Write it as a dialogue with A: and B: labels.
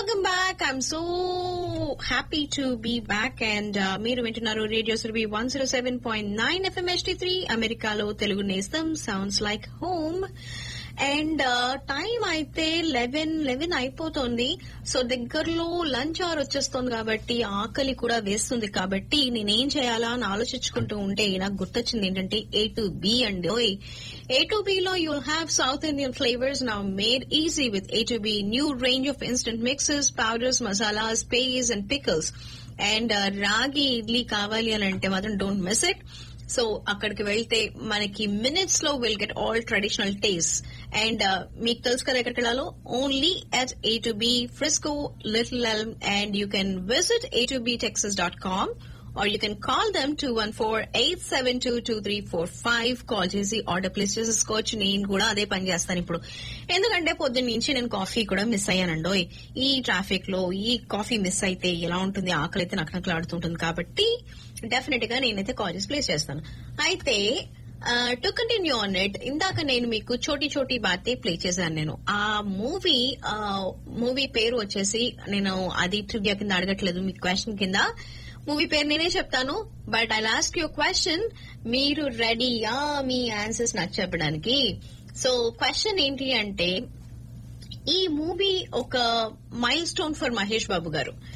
A: welcome back I'm so happy to be back and మీరు వింటున్నారు radio Surabhi one zero seven point nine FM HD three అమెరికాలో తెలుగు నేస్తం sounds like home and time అయితే eleven eleven అయిపోతుంది so దగ్గరలో lunch hour వచ్చేస్తుంది కాబట్టి ఆకలి కూడా వేస్తుంది కాబట్టి నేనేం చేయాలా అని ఆలోచించుకుంటూ ఉంటే నాకు గుర్తొచ్చింది ఏంటంటే ఏ టు బి అండి ఓయ్ ఏ టు బి లో you'll have south Indian flavours now made easy with A two B new range of instant mixes powders masalas paste and pickles and ragi idli కావాలి అని అంటే మాత్రం డోంట్ మిస్ ఇట్ సో అక్కడికి వెళ్తే మనకి మినిట్స్ లో will get all traditional taste and మీకు తెలుసు కదా ఎక్కడికి వెళ్ళాలో only at A two B Frisco Little Elm and you can visit A two B Texas dot com or you can call them 214-872-2345 call చేసి order place చేసేసుకోవచ్చు నేను కూడా అదే పని చేస్తాను ఇప్పుడు ఎందుకంటే పొద్దున్న నుంచి నేను కాఫీ కూడా మిస్ అయ్యానండో ఈ ట్రాఫిక్ లో ఈ కాఫీ మిస్ అయితే ఎలా ఉంటుంది ఆకలి అయితే నాకు నకలాడుతుంటుంది కాబట్టి డెఫినెట్ గా నేనైతే కాల్ చేసి ప్లేస్ చేస్తాను అయితే టు కంటిన్యూ ఆన్ ఇట్ ఇందాక నేను మీకు చోటీ చోటీ బాతే ప్లే చేశాను నేను ఆ మూవీ మూవీ పేరు వచ్చేసి నేను అది ట్రివ్యా కింద అడగట్లేదు మీ క్వశ్చన్ కింద మూవీ పేరు నేనే చెప్తాను but I last your question మీరు రెడీయా మీ ఆన్సర్స్ నాకు చెప్పడానికి సో క్వశ్చన్ ఏంటి అంటే ఈ మూవీ ఒక milestone for Mahesh Babu గారు